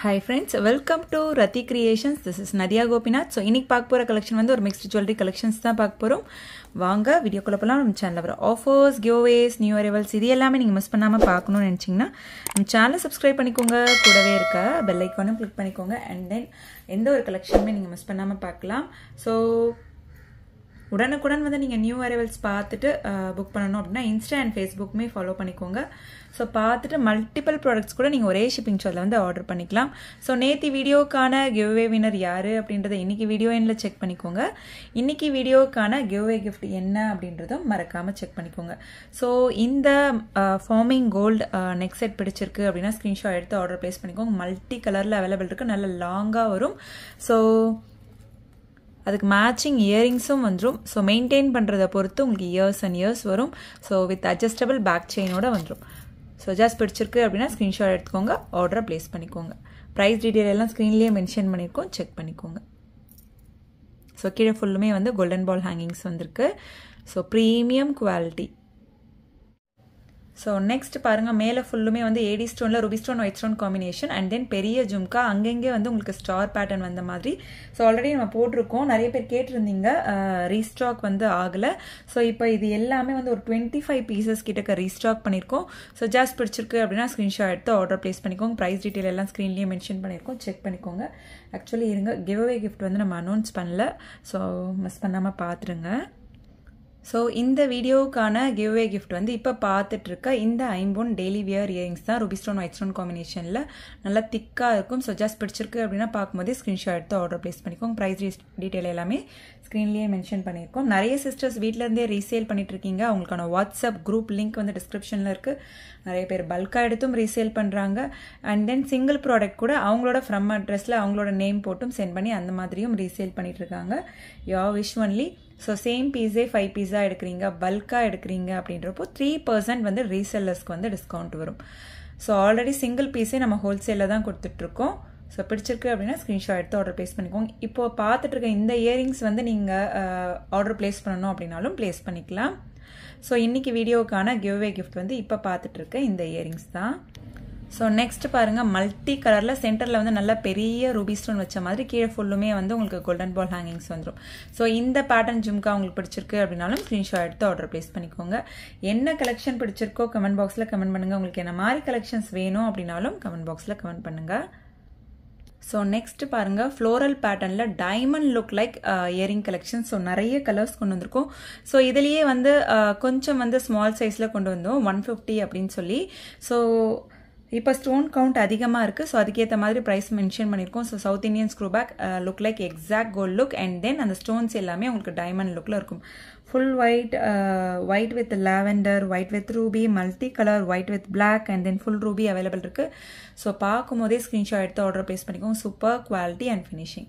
hi friends welcome to Rathi creations this is Nadhiya Gopinath so இன்னைக்கு பார்க்க போகிற கலெக்ஷன் வந்து ஒரு மிக்ஸ்டு ஜுவல்லரி கலெக்ஷன்ஸ் தான் பார்க்க போகிறோம் வாங்க வீடியோக்குள்ள போகலாம் நம்ம சேனலில் வர ஆஃபர்ஸ் கியோவேஸ் நியூ அரைவல்ஸ் இது எல்லாமே நீங்கள் மிஸ் பண்ணாமல் பார்க்கணும்னு நினச்சிங்கன்னா நம்ம சேனலை சப்ஸ்கிரைப் பண்ணிக்கோங்க கூடவே இருக்க பெல் ஐக்கானும் கிளிக் பண்ணிக்கோங்க அண்ட் தென் எந்த ஒரு கலெக்ஷனுமே நீங்கள் மிஸ் பண்ணாமல் பார்க்கலாம் ஸோ உடனுக்குடன் வந்து நீங்கள் நியூ அரைவல்ஸ் பார்த்துட்டு புக் பண்ணணும் அப்படின்னா இன்ஸ்டா அண்ட் ஃபேஸ்புக்குமே ஃபாலோ பண்ணிக்கோங்க ஸோ பார்த்துட்டு மல்டிபிள் ப்ராடக்ட்ஸ் கூட நீங்கள் ஒரே ஷிப்பிங் சார்ஜில் வந்து ஆர்டர் பண்ணிக்கலாம் ஸோ நேற்று வீடியோக்கான கிவ்வே வினர் யார் அப்படின்றத இன்றைக்கி வீடியோ எண்ணில் செக் பண்ணிக்கோங்க இன்றைக்கி வீடியோக்கான கிவ்வே கிஃப்ட் என்ன அப்படின்றதும் மறக்காமல் செக் பண்ணிக்கோங்க ஸோ இந்த ஃபார்மிங் கோல்டு நெக் செட் பிடிச்சிருக்கு அப்படின்னா ஸ்க்ரீன்ஷாட் எடுத்து ஆர்டர் ப்ளேஸ் பண்ணிக்கோங்க மல்டி கலரில் அவைலபிள் இருக்குது நல்ல லாங்காக வரும் ஸோ அதுக்கு மேட்சிங் இயரிங்ஸும் வந்துடும் ஸோ மெயின்டைன் பண்ணுறதை பொறுத்து உங்களுக்கு இயர்ஸ் அண்ட் இயர்ஸ் வரும் ஸோ வித் அட்ஜஸ்டபிள் பேக் செயினோட வந்துடும் ஸோ ஜஸ்ட் பிடிச்சிருக்கு அப்படின்னா ஸ்க்ரீன்ஷாட் எடுத்துக்கோங்க ஆர்டரை ப்ளேஸ் பண்ணிக்கோங்க ப்ரைஸ் டீட்டெயில் எல்லாம் ஸ்க்ரீன்லேயே மென்ஷன் பண்ணியிருக்கோம் செக் பண்ணிக்கோங்க ஸோ கீழே ஃபுல்லுமே வந்து கோல்டன் பால் ஹேங்கிங்ஸ் வந்திருக்கு so premium quality so next பாருங்கள் மேலே ஃபுல்லுமே வந்து ஏடி ஸ்டோனில் ruby stone white stone combination and then பெரிய ஜும்கா அங்கங்கே வந்து உங்களுக்கு ஸ்டார் பேட்டர்ன் வந்த மாதிரி ஸோ ஆல்ரெடி நம்ம போட்டிருக்கோம் நிறைய பேர் கேட்டிருந்தீங்க ரீஸ்டாக் வந்து ஆகலை ஸோ இப்போ இது எல்லாமே வந்து ஒரு டுவெண்ட்டி ஃபைவ் பீசஸ் கிட்டக்க ரீஸ்டாக் பண்ணியிருக்கோம் ஸோ ஜாஸ்ட் பிடிச்சிருக்கு அப்படின்னா ஸ்க்ரீன்ஷாட் எடுத்து ஆர்டர் ப்ளேஸ் பண்ணிக்கோங்க ப்ரைஸ் டீட்டெயில் எல்லாம் ஸ்க்ரீன்லேயே மென்ஷன் பண்ணியிருக்கோம் செக் பண்ணிக்கோங்க ஆக்சுவலி இருங்க கிவ் அவே கிஃப்ட் வந்து நம்ம அனௌன்ஸ் பண்ணல ஸோ மிஸ் பண்ணாமல் பார்த்துருங்க ஸோ இந்த வீடியோவுக்கான கிவ்வே கிஃப்ட் வந்து இப்போ பார்த்துட்டு இருக்க இந்த ஐம்போன் டெய்லி வியர் இயரிங்ஸ் தான் ரூபி ஸ்டோன் ஒயிட் ஸ்டோன் காம்பினேஷனில் நல்லா திக்காக இருக்கும் ஸோ ஜஸ்ட் பிடிச்சிருக்கு அப்படின்னா பார்க்கும்போதே ஸ்க்ரீன்ஷாட் எடுத்து ஆர்டர் ப்ளேஸ் பண்ணிக்கோங்க ப்ரைஸ் டீட்டெயில் எல்லாமே ஸ்க்ரீன்லேயே மென்ஷன் பண்ணியிருக்கோம் நிறைய சிஸ்டர்ஸ் வீட்டிலேருந்தே ரீசேல் பண்ணிட்டு இருக்கீங்க அவங்களுக்கான வாட்ஸ்அப் குரூப் லிங்க் வந்து டிஸ்கிரிப்ஷனில் இருக்குது நிறைய பேர் பல்காக எடுத்தும் ரீசேல் பண்ணுறாங்க அண்ட் தென் சிங்கிள் ப்ராடக்ட் கூட அவங்களோட ஃப்ரம் அட்ரஸில் அவங்களோட நேம் போட்டும் சென்ட் பண்ணி அந்த மாதிரியும் ரீசேல் பண்ணிட்டு இருக்காங்க your wish only so same பீஸே ஃபைவ் பீஸா எடுக்கிறீங்க பல்காக எடுக்கிறீங்க அப்படின்றப்போ த்ரீ பர்சன்ட் வந்து ரீசெல்லர்ஸ்க்கு வந்து டிஸ்கவுண்ட் வரும் ஸோ ஆல்ரெடி சிங்கிள் பீஸே நம்ம ஹோல்சேலில் தான் கொடுத்துட்ருக்கோம் ஸோ பிடிச்சிருக்கு அப்படின்னா ஸ்க்ரீன்ஷாட் எடுத்து ஆர்டர் ப்ளேஸ் பண்ணிக்கோங்க இப்போ பார்த்துட்டு இருக்க இந்த இயரிங்ஸ் வந்து நீங்கள் ஆர்டர் ப்ளேஸ் பண்ணணும் அப்படின்னாலும் ப்ளேஸ் பண்ணிக்கலாம் ஸோ இன்னைக்கு வீடியோக்கான கிவ்வே கிஃப்ட் வந்து இப்போ பார்த்துட்டு இருக்க இந்த இயரிங்ஸ் தான் ஸோ நெக்ஸ்ட் பாருங்கள் மல்டி கலரில் சென்டரில் வந்து நல்ல பெரிய ரூபி ஸ்டோன் வச்ச மாதிரி கீழே ஃபுல்லுமே வந்து உங்களுக்கு கோல்டன் பால் ஹேங்கிங்ஸ் வந்துடும் ஸோ இந்த பேட்டர்ன் ஜும்கா உங்களுக்கு பிடிச்சிருக்கு அப்படின்னாலும் ஸ்க்ரீன்ஷாட் எடுத்து ஆர்டர் ப்ளேஸ் பண்ணிக்கோங்க என்ன கலெக்ஷன் பிடிச்சிருக்கோ கமெண்ட் பாக்ஸில் கமெண்ட் பண்ணுங்கள் உங்களுக்கு என்ன மாதிரி கலெக்ஷன்ஸ் வேணும் அப்படின்னாலும் கமெண்ட் பாக்ஸில் கமெண்ட் பண்ணுங்கள் ஸோ நெக்ஸ்ட் பாருங்கள் ஃப்ளோரல் பேட்டர்னில் diamond look like earring collection so நிறைய கலர்ஸ் கொண்டு வந்திருக்கோம் ஸோ இதுலேயே வந்து கொஞ்சம் வந்து ஸ்மால் சைஸில் கொண்டு வந்தோம் ஒன் ஃபிஃப்டி அப்படின்னு சொல்லி ஸோ இப்போ ஸ்டோன் கவுண்ட் அதிகமாக இருக்குது ஸோ அதுக்கேற்ற மாதிரி ப்ரைஸ் மென்ஷன் பண்ணியிருக்கோம் so south Indian screw back look like exact gold look and then அந்த ஸ்டோன்ஸ் எல்லாமே உங்களுக்கு டைமண்ட் லுக்கில் இருக்கும் full white white with lavender white with ruby multi colour white with black and then full ruby available இருக்குது so பார்க்கும் போதே screenshot எடுத்து order place பண்ணிக்கோங்க super quality and finishing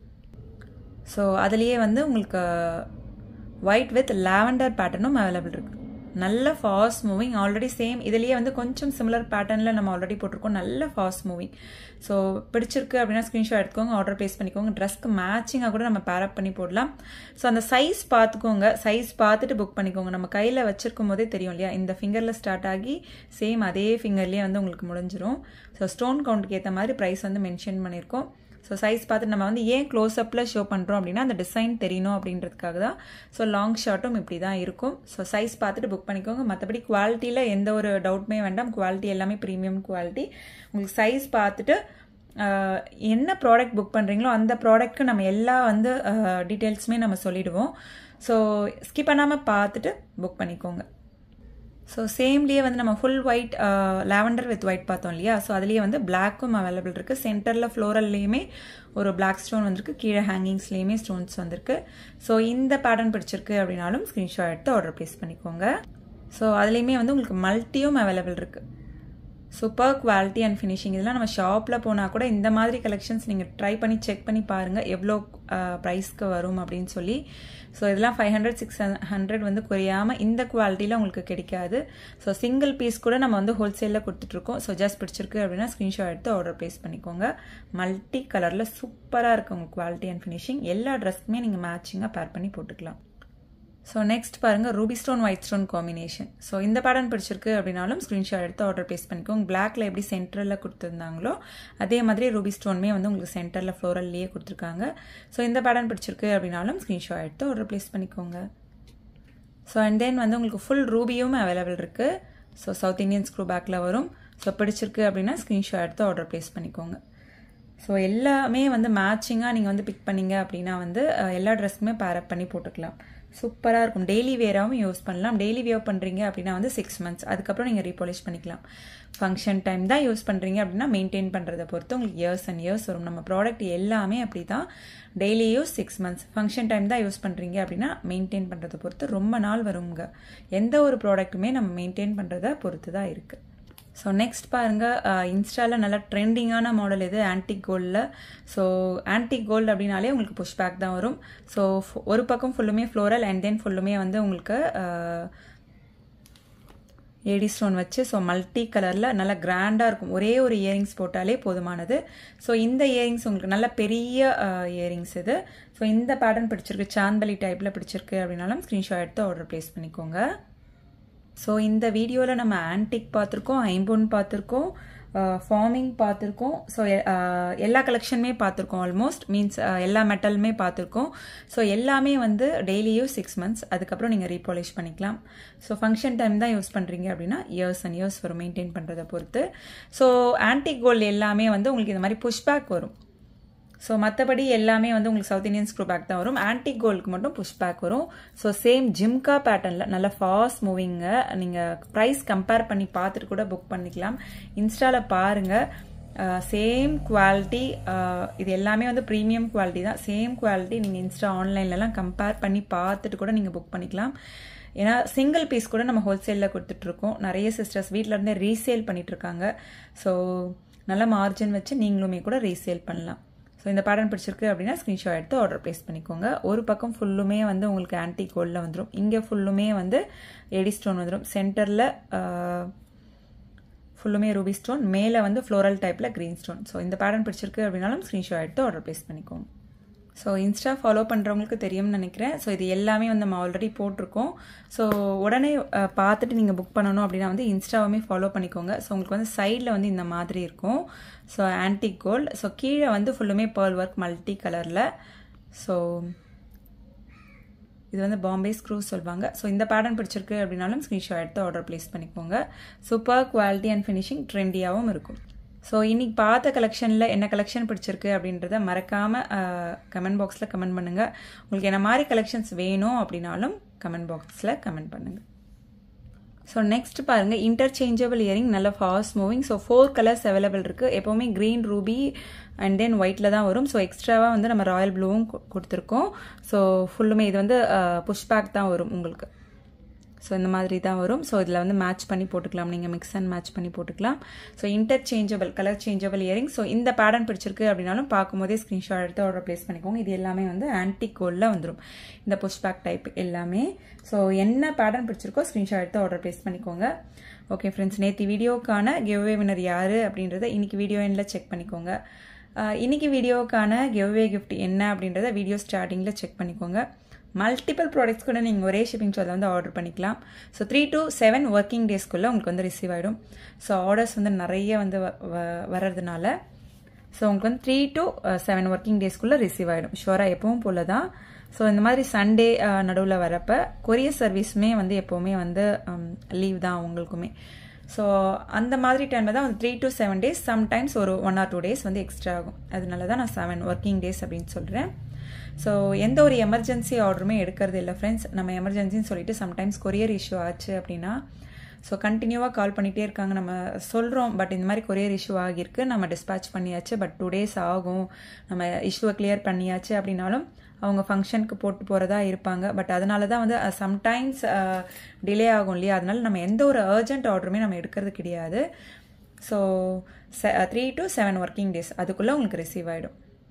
so அதுலேயே வந்து உங்களுக்கு ஒயிட் வித் லாவெண்டர் பேட்டர்னும் அவைலபிள் இருக்குது நல்ல ஃபாஸ்ட் மூவிங் ஆல்ரெடி சேம் இதுலேயே வந்து கொஞ்சம் சிமிலர் பேட்டர்னில் நம்ம ஆல்ரெடி போட்டிருக்கோம் நல்ல ஃபாஸ்ட் மூவிங் ஸோ பிடிச்சிருக்கு அப்படின்னா ஸ்க்ரீன்ஷாட் எடுத்துக்கோங்க ஆர்டர் ப்ளேஸ் பண்ணிக்கோங்க ட்ரெஸ்க்கு மேட்சிங்காக கூட நம்ம பேரப் பண்ணி போடலாம் ஸோ அந்த சைஸ் பார்த்துக்கோங்க சைஸ் பார்த்துட்டு புக் பண்ணிக்கோங்க நம்ம கையில் வச்சிருக்கும் போதே தெரியும் இல்லையா இந்த ஃபிங்கரில் ஸ்டார்ட் ஆகி சேம் அதே ஃபிங்கர்லேயே வந்து உங்களுக்கு முடிஞ்சிரும் ஸோ ஸ்டோன் கவுண்ட்டுக்கு ஏற்ற மாதிரி ப்ரைஸ் வந்து மென்ஷன் பண்ணியிருக்கோம் ஸோ சைஸ் பார்த்து நம்ம வந்து ஏன் க்ளோஸ்அப்பில் ஷோ பண்ணுறோம் அப்படின்னா அந்த டிசைன் தெரியணும் அப்படின்றதுக்காக தான் ஸோ லாங் ஷார்ட்டும் இப்படி தான் இருக்கும் ஸோ சைஸ் பார்த்துட்டு புக் பண்ணிக்கோங்க மற்றபடி குவாலிட்டியில் எந்த ஒரு டவுட்டுமே வேண்டாம் குவாலிட்டி எல்லாமே ப்ரீமியம் குவாலிட்டி உங்களுக்கு சைஸ் பார்த்துட்டு என்ன ப்ராடக்ட் புக் பண்ணுறீங்களோ அந்த ப்ராடக்ட்க்கு நம்ம எல்லா வந்து டீட்டெயில்ஸுமே நம்ம சொல்லிடுவோம் ஸோ ஸ்கிப் பண்ணாமல் பார்த்துட்டு புக் பண்ணிக்கோங்க ஸோ சேம்லேயே வந்து நம்ம full white lavender with white பார்த்தோம் இல்லையா ஸோ அதுலேயே வந்து பிளாக்கும் அவைலபிள் இருக்குது சென்டரில் ஃப்ளோரல்லையுமே ஒரு பிளாக் ஸ்டோன் வந்திருக்கு கீழே ஹேங்கிங்ஸ்லேயுமே ஸ்டோன்ஸ் வந்திருக்கு ஸோ இந்த பேட்டர்ன் பிடிச்சிருக்கு அப்படின்னாலும் ஸ்க்ரீன்ஷாட் எடுத்து ஆர்டர் ப்ளேஸ் பண்ணிக்கோங்க ஸோ அதுலேயுமே வந்து உங்களுக்கு மல்ட்டியும் அவைலபிள் இருக்குது சூப்பர் குவாலிட்டி அண்ட் ஃபினிஷிங் இதெல்லாம் நம்ம ஷாப்பில் போனால் கூட இந்த மாதிரி கலெக்ஷன்ஸ் நீங்கள் ட்ரை பண்ணி செக் பண்ணி பாருங்கள் எவ்வளோ ப்ரைஸ்க்கு வரும் அப்படின்னு சொல்லி ஸோ இதெல்லாம் ஃபைவ் ஹண்ட்ரட் சிக்ஸ் ஹண்ட்ரட் வந்து குறையாமல் இந்த குவாலிட்டியில் உங்களுக்கு கிடைக்காது ஸோ சிங்கிள் பீஸ் கூட நம்ம வந்து ஹோல்சேலில் கொடுத்துட்ருக்கோம் ஸோ ஜஸ்ட் பிடிச்சிருக்கு அப்படின்னா ஸ்க்ரீன்ஷாட் எடுத்து ஆர்டர் ப்ளேஸ் பண்ணிக்கோங்க மல்டி கலரில் சூப்பராக இருக்குது உங்கள் குவாலிட்டி அண்ட் ஃபினிஷிங் எல்லா ட்ரெஸ்க்குமே நீங்கள் மேட்சிங்காக பேர் பண்ணி போட்டுக்கலாம் ஸோ நெக்ஸ்ட் பாருங்கள் ruby stone white stone combination so இந்த பேட்டர்ன் பிடிச்சிருக்கு அப்படின்னாலும் ஸ்க்ரீன்ஷாட் எடுத்து ஆர்டர் ப்ளேஸ் பண்ணிக்கோங்க பிளாக்ல எப்படி சென்டரில் கொடுத்துருந்தாங்களோ அதே மாதிரி ரூபி ஸ்டோனுமே வந்து உங்களுக்கு சென்டரில் ஃப்ளோரல்லையே கொடுத்துருக்காங்க ஸோ இந்த பேட்டர்ன் பிடிச்சிருக்கு அப்படின்னாலும் ஸ்க்ரீன்ஷாட் எடுத்து ஆர்டர் ப்ளேஸ் பண்ணிக்கோங்க ஸோ அண்ட் தென் வந்து உங்களுக்கு ஃபுல் ரூபியும் அவைலபிள் இருக்குது ஸோ சவுத் இந்தியன் ஸ்க்ரூ பேக்கில் வரும் ஸோ பிடிச்சிருக்கு அப்படின்னா ஸ்க்ரீன்ஷாட் எடுத்து ஆர்டர் ப்ளேஸ் பண்ணிக்கோங்க ஸோ எல்லாமே வந்து மேட்சிங்காக நீங்கள் வந்து பிக் பண்ணீங்க அப்படின்னா வந்து எல்லா ட்ரெஸ்க்குமே பேரப் பண்ணி போட்டுக்கலாம் சூப்பராக இருக்கும் டெய்லி வேராகவும் யூஸ் பண்ணலாம் டெய்லி வியர் பண்ணுறீங்க அப்படின்னா வந்து சிக்ஸ் மந்த்ஸ் அதுக்கப்புறம் நீங்கள் ரீபாலிஷ் பண்ணிக்கலாம் ஃபங்க்ஷன் டைம் தான் யூஸ் பண்ணுறீங்க அப்படின்னா மெயின்டைன் பண்ணுறதை பொறுத்து உங்களுக்கு இயர்ஸ் அண்ட் இயர்ஸ் வரும் நம்ம ப்ராடக்ட் எல்லாமே அப்படி தான் daily use six months function time தான் யூஸ் பண்ணுறீங்க அப்படின்னா மெயின்டைன் பண்ணுறதை பொறுத்து ரொம்ப நாள் வருங்க எந்த ஒரு ப்ராடக்ட்டுமே நம்ம மெயின்டைன் பண்ணுறதை பொறுத்து தான் இருக்குது ஸோ நெக்ஸ்ட் பாருங்கள் இன்ஸ்டாவில் நல்லா ட்ரெண்டிங்கான மாடல் இது ஆன்டிக் கோல்டில் ஸோ ஆன்டிக் கோல்டு அப்படின்னாலே உங்களுக்கு புஷ் பேக் தான் வரும் ஸோ ஒரு பக்கம் ஃபுல்லுமே ஃப்ளோரல் அண்ட் தென் ஃபுல்லுமே வந்து உங்களுக்கு ஏடி ஸ்டோன் வச்சு ஸோ மல்டி கலரில் நல்லா கிராண்டாக இருக்கும் ஒரே ஒரு இயரிங்ஸ் போட்டாலே போதுமானது ஸோ இந்த இயரிங்ஸ் உங்களுக்கு நல்ல பெரிய இயரிங்ஸ் இது ஸோ இந்த பேட்டர்ன் பிடிச்சிருக்கு சாந்தலி டைப்பில் பிடிச்சிருக்கு அப்படின்னாலும் ஸ்க்ரீன்ஷாட் எடுத்து ஆர்டர் ப்ளேஸ் பண்ணிக்கோங்க ஸோ இந்த வீடியோவில் நம்ம ஆன்டிக் பார்த்துருக்கோம் ஐம்பொன் பார்த்துருக்கோம் ஃபார்மிங் பார்த்துருக்கோம் ஸோ எல்லா கலெக்ஷனுமே பார்த்துருக்கோம் ஆல்மோஸ்ட் மீன்ஸ் எல்லா மெட்டலுமே பார்த்துருக்கோம் ஸோ எல்லாமே வந்து டெய்லியும் சிக்ஸ் மந்த்ஸ் அதுக்கப்புறம் நீங்கள் ரீபாலிஷ் பண்ணிக்கலாம் ஸோ ஃபங்க்ஷன் டைம் தான் யூஸ் பண்ணுறீங்க அப்படின்னா இயர்ஸ் அண்ட் இயர்ஸ் வரும் மெயின்டைன் பண்ணுறதை பொறுத்து ஸோ ஆன்டிக் கோல்டு எல்லாமே வந்து உங்களுக்கு இந்த மாதிரி புஷ்பேக் வரும் ஸோ மற்றபடி எல்லாமே வந்து உங்களுக்கு சவுத் இந்தியன் ஸ்க்ரூ பேக் தான் வரும் ஆன்டிக் கோல்டுக்கு மட்டும் புஷ் பேக் வரும் ஸோ சேம் ஜிம்கா பேட்டர்னில் நல்ல ஃபாஸ்ட் மூவிங்க நீங்கள் ப்ரைஸ் கம்பேர் பண்ணி பார்த்துட்டு கூட புக் பண்ணிக்கலாம் இன்ஸ்டாவில் பாருங்கள் சேம் குவாலிட்டி இது எல்லாமே வந்து ப்ரீமியம் குவாலிட்டி தான் சேம் குவாலிட்டி நீங்கள் இன்ஸ்டா ஆன்லைன்லலாம் கம்பேர் பண்ணி பார்த்துட்டு கூட நீங்கள் புக் பண்ணிக்கலாம் ஏன்னா சிங்கிள் பீஸ் கூட நம்ம ஹோல்சேலில் கொடுத்துட்ருக்கோம் நிறைய சிஸ்டர்ஸ் வீட்டில் இருந்தே ரீசேல் பண்ணிட்டு இருக்காங்க ஸோ நல்ல மார்ஜின் வச்சு நீங்களுமே கூட ரீசேல் பண்ணலாம் ஸோ இந்த பேட்டர்ன் பிடிச்சிருக்கு அப்படின்னா ஸ்க்ரீன்ஷாட் எடுத்து ஆர்டர் ப்ளேஸ் பண்ணிக்கோங்க ஒரு பக்கம் ஃபுல்லுமே வந்து உங்களுக்கு ஆன்டி கோல்டில் வந்துடும் இங்கே ஃபுல்லுமே வந்து எடி ஸ்டோன் வந்துடும் சென்டரில் ஃபுல்லுமே ரூபி ஸ்டோன் மேலே வந்து ஃப்ளோரல் டைப்பில் க்ரீன் ஸ்டோன் ஸோ இந்த பேட்டர்ன் பிடிச்சிருக்கு அப்படின்னாலும் ஸ்க்ரீன்ஷாட் எடுத்து ஆர்டர் ப்ளேஸ் பண்ணிக்கோங்க ஸோ இன்ஸ்டா ஃபாலோ பண்ணுறவங்களுக்கு தெரியும்னு நினைக்கிறேன் ஸோ இது எல்லாமே வந்து நம்ம ஆல்ரெடி போட்டிருக்கோம் ஸோ உடனே பார்த்துட்டு நீங்கள் புக் பண்ணணும் அப்படின்னா வந்து இன்ஸ்டாவுமே ஃபாலோ பண்ணிக்கோங்க ஸோ உங்களுக்கு வந்து சைடில் வந்து இந்த மாதிரி இருக்கும் ஸோ ஆன்டிக் கோல்டு ஸோ கீழே வந்து ஃபுல்லுமே பேர்ல் ஒர்க் மல்டி கலரில் ஸோ இது வந்து பாம்பே ஸ்க்ரூ சொல்லுவாங்க ஸோ இந்த பேட்டர்ன் பிடிச்சிருக்கு அப்படின்னாலும் ஸ்க்ரீன்ஷாட் எடுத்து ஆர்டர் ப்ளேஸ் பண்ணிக்கோங்க சூப்பர் குவாலிட்டி அண்ட் ஃபினிஷிங் ட்ரெண்டியாகவும் இருக்கும் ஸோ இன்னைக்கு பார்த்த கலெக்ஷனில் என்ன கலெக்ஷன் பிடிச்சிருக்கு அப்படின்றத மறக்காமல் கமெண்ட் பாக்ஸில் கமெண்ட் பண்ணுங்கள் உங்களுக்கு என்ன மாதிரி கலெக்ஷன்ஸ் வேணும் அப்படின்னாலும் கமெண்ட் பாக்ஸில் கமெண்ட் பண்ணுங்கள் ஸோ நெக்ஸ்ட் பாருங்கள் இன்டர்சேஞ்சபிள் இயரிங் நல்ல fast moving so four colours available இருக்குது எப்போவுமே க்ரீன் ரூபி அண்ட் தென் ஒயிட்டில் தான் வரும் ஸோ எக்ஸ்ட்ராவாக வந்து நம்ம ராயல் ப்ளூவும் கொடுத்துருக்கோம் ஸோ ஃபுல்லுமே இது வந்து புஷ் பேக் தான் வரும் உங்களுக்கு ஸோ இந்த மாதிரி தான் வரும் ஸோ இதில் வந்து மேட்ச் பண்ணி போட்டுக்கலாம் நீங்கள் மிக்ஸ் அண்ட் மேட்ச் பண்ணி போட்டுக்கலாம் so interchangeable colour changeable earring so இந்த பேட்டர்ன் பிடிச்சிருக்கு அப்படின்னாலும் பார்க்கும்போதே ஸ்க்ரீன்ஷாட் எடுத்து ஆர்டர் ப்ளேஸ் பண்ணிக்கோங்க இது எல்லாமே வந்து ஆன்டிக் கோல்டில் வந்துடும் இந்த புஷ் பேக் டைப் எல்லாமே ஸோ என்ன பேட்டர்ன் பிடிச்சிருக்கோ ஸ்க்ரீன்ஷாட் எடுத்து ஆர்டர் ப்ளேஸ் பண்ணிக்கோங்க ஓகே ஃப்ரெண்ட்ஸ் நேற்று வீடியோக்கான கிவ்வே வினர் யார் அப்படின்றத இன்னைக்கு வீடியோ எண்டில் செக் பண்ணிக்கோங்க இன்னைக்கு வீடியோக்கான கிவ்வே கிஃப்ட் என்ன அப்படின்றத வீடியோ ஸ்டார்டிங்கில் செக் பண்ணிக்கோங்க மல்டிபிள் ப்ராடக்ட்ஸ் கூட நீங்கள் ஒரே ஷிப்பிங் சார்ஜில் வந்து ஆர்டர் பண்ணிக்கலாம் so three to seven working டேஸ்க்குள்ளே உங்களுக்கு வந்து ரிசீவ் ஆகிடும் ஸோ ஆர்டர்ஸ் வந்து நிறைய வந்து வர்றதுனால ஸோ உங்களுக்கு வந்து த்ரீ டு செவன் ஒர்க்கிங் டேஸ்க்குள்ளே ரிசீவ் ஆகிடும் ஷுவராக எப்பவும் போல தான் ஸோ இந்த மாதிரி சண்டே நடுவில் வரப்போ கொரியர் சர்வீஸுமே வந்து எப்போவுமே வந்து லீவ் தான் அவங்களுக்குமே ஸோ அந்த மாதிரி டைமில் தான் three to seven days sometimes ஒரு ஒன் ஆர் டூ டேஸ் வந்து எக்ஸ்ட்ரா ஆகும் அதனால தான் நான் செவன் ஒர்க்கிங் டேஸ் அப்படின்னு சொல்கிறேன் ஸோ எந்த ஒரு எமர்ஜென்சி ஆர்டருமே எடுக்கிறது இல்லை ஃப்ரெண்ட்ஸ் நம்ம எமர்ஜென்சின்னு சொல்லிட்டு சம்டைம்ஸ் கொரியர் இஷ்யூ ஆச்சு அப்படின்னா ஸோ கண்டினியூவாக கால் பண்ணிகிட்டே இருக்காங்க நம்ம சொல்கிறோம் பட் இந்த மாதிரி கொரியர் இஷ்யூ ஆகியிருக்கு நம்ம டிஸ்பேச் பண்ணியாச்சு பட் டூ டேஸ் ஆகும் நம்ம இஷ்யூவை கிளியர் பண்ணியாச்சு அப்படின்னாலும் அவங்க ஃபங்க்ஷனுக்கு போட்டு போகிறதா இருப்பாங்க பட் அதனால தான் வந்து சம்டைம்ஸ் டிலே ஆகும் இல்லையா அதனால நம்ம எந்த ஒரு அர்ஜென்ட் ஆர்டருமே நம்ம எடுக்கிறது கிடையாது so three to seven working days அதுக்குள்ளே உங்களுக்கு ரிசீவ் ஆகிடும்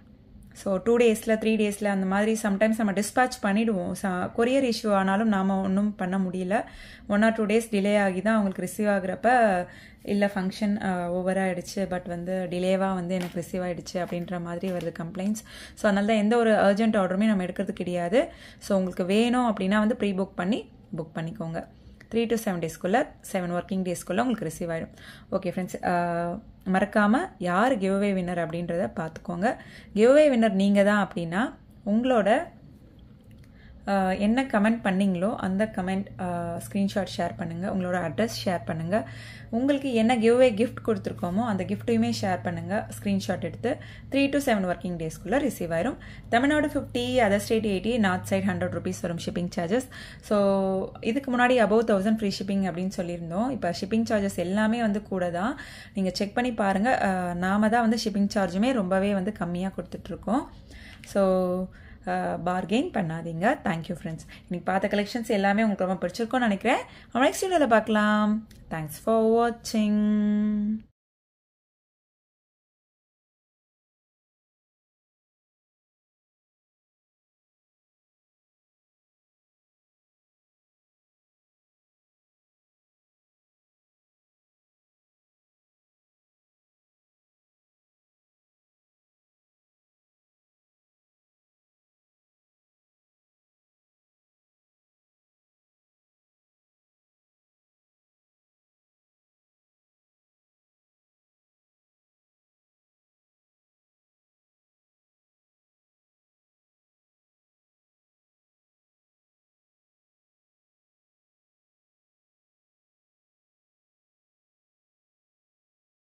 ஸோ டூ டேஸில் த்ரீ டேஸில் அந்த மாதிரி சம்டைம்ஸ் நம்ம டிஸ்பேச் பண்ணிவிடுவோம் கொரியர் இஷ்யூ ஆனாலும் நாம் ஒன்றும் பண்ண முடியல one or two days delay ஆகி தான் அவங்களுக்கு ரிசீவ் ஆகுறப்ப இல்லை ஃபங்க்ஷன் ஓவர் ஆகிடுச்சு பட் வந்து டிலேவாக வந்து எனக்கு ரிசீவ் ஆகிடுச்சு அப்படின்ற மாதிரி வருது கம்ப்ளைண்ட்ஸ் ஸோ அதனால தான் எந்த ஒரு அர்ஜென்ட் ஆர்டருமே நம்ம எடுக்கிறது கிடையாது ஸோ உங்களுக்கு வேணும் அப்படின்னா வந்து ப்ரீ புக் பண்ணி புக் பண்ணிக்கோங்க த்ரீ டு செவன் டேஸ்க்குள்ளே செவன் ஒர்க்கிங் டேஸ்க்குள்ளே உங்களுக்கு ரிசீவ் ஆகிடும் ஓகே ஃப்ரெண்ட்ஸ் மறக்காமல் யார் கிவ்அவே வின்னர் அப்படின்றத பார்த்துக்கோங்க கிவ்அவே வின்னர் நீங்கள் தான் அப்படின்னா உங்களோட என்ன கமெண்ட் பண்ணீங்களோ அந்த கமெண்ட் ஸ்க்ரீன்ஷாட் ஷேர் பண்ணுங்கள் உங்களோட அட்ரஸ் ஷேர் பண்ணுங்கள் உங்களுக்கு என்ன கிவ்வே கிஃப்ட் கொடுத்துருக்கோமோ அந்த கிஃப்ட்டையுமே ஷேர் பண்ணுங்கள் ஸ்க்ரீன்ஷாட் எடுத்து த்ரீ டு செவன் ஒர்க்கிங் டேஸ்க்குள்ளே ரிசீவ் ஆயிரும் Tamil Nadu fifty other state eighty north side hundred rupees வரும் ஷிப்பிங் சார்ஜஸ் ஸோ இதுக்கு முன்னாடி அபவ் தௌசண்ட் ஃப்ரீ ஷிப்பிங் அப்படின்னு சொல்லியிருந்தோம் இப்போ ஷிப்பிங் சார்ஜஸ் எல்லாமே வந்து கூட தான் நீங்கள் செக் பண்ணி பாருங்கள் நாம தான் வந்து ஷிப்பிங் சார்ஜுமே ரொம்பவே வந்து கம்மியாக கொடுத்துட்ருக்கோம் ஸோ பார்கெயின் பண்ணாதீங்க தேங்க்யூ ஃப்ரெண்ட்ஸ் இன்னைக்கு பார்த்த கலெக்ஷன்ஸ் எல்லாமே உங்களுக்கு ரொம்ப பிடிச்சிருக்கோன்னு நினைக்கிறேன் நெக்ஸ்ட் வீடியோவில் பார்க்கலாம் தேங்க்ஸ் ஃபார் வாட்சிங்